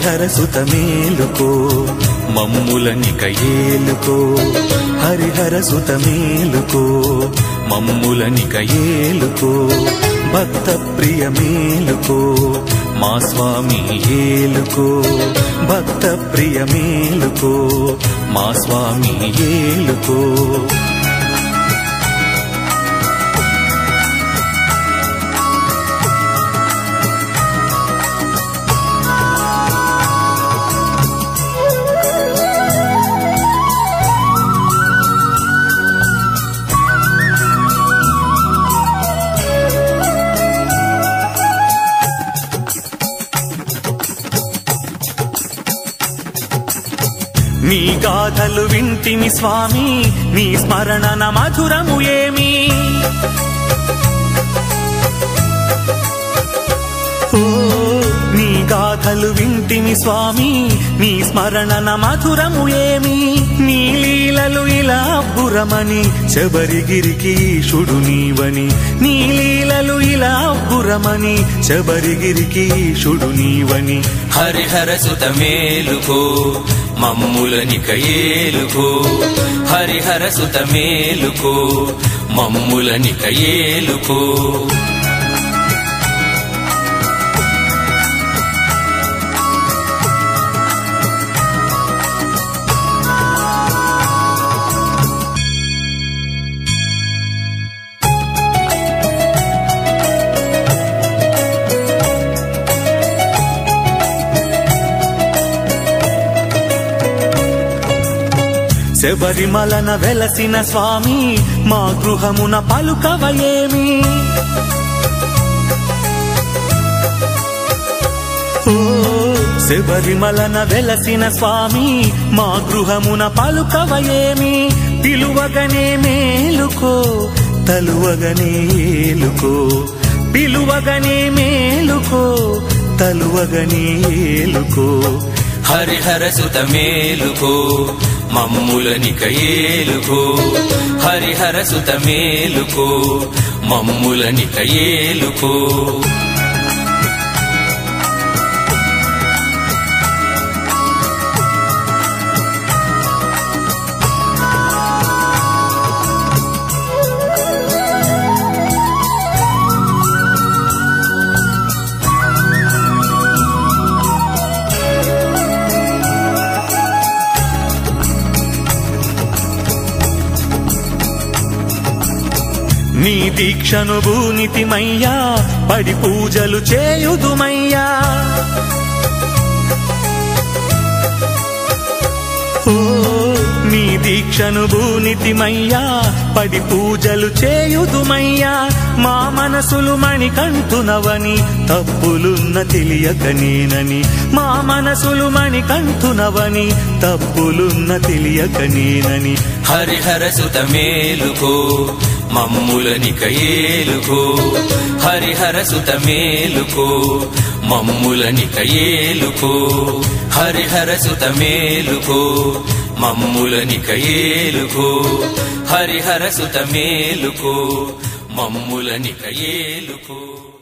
హరిహర సుత మేలుకో మమ్ములనిక ఏలుకో హరిహర సుత మేలుకో మమ్ములనిక ఏలుకో భక్త ప్రియ మేలుకో మా స్వామి ఏలుకో భక్త ప్రియ మేలుకో మా స్వామి ఏలుకో నీ గాథలు వింటిని స్వామి నీ స్మరణన మధురము ఏమి ఓ నీ గాథలు వింటిని స్వామి నీ స్మరణన మధురము ఏమి నీ లీలలు ఇలా బురమని శబరిగిరికి ఈశుడు నీవని నీ లీలలు ఇలా బురమని శబరిగిరికి ఈశుడు నీవని హరిహర సుత మేలుకో మమ్ములనిక ఏలుకో హరిహర సుత మేలుకో మమ్ములనిక ఏలుకో శబరిమలన వెలసిన స్వామి మా గృహమున పలుకవయేమి ఓ శబరిమలన వెలసిన స్వామి మా గృహమున పలుకవయేమి పిలువగనే మేలుకో తలువగనే ఏలుకో పిలువగనే మేలుకో తలువగనే ఏలుకో హరిహర సుత మేలుకో మమ్ములనిక ఏలుకో హరిహర సుత మేలుకో మమ్ములనిక ఏలుకో నీ దీక్షను భూనితిమయ్యా పడి పూజలు చేయుదుమయ్యా ఓ నీ దీక్షను భూనితిమయ్యా పడి పూజలు చేయుదుమయ్యా మా మనసులు మణికంటునవని తప్పులున్న తెలియక నేనని మా మనసులు మణికంటునవని తప్పులున్న తెలియక నేనని హరిహర సుత మేలుకో మమ్ములనిక ఏలుకో హరిహర సుత మేలుకో మమ్ములనిక ఏలుకో హరిహర సుత మేలుకో మమ్ములనిక ఏలుకో హరిహర సుత మేలుకో మమ్ములనిక ఏలుకో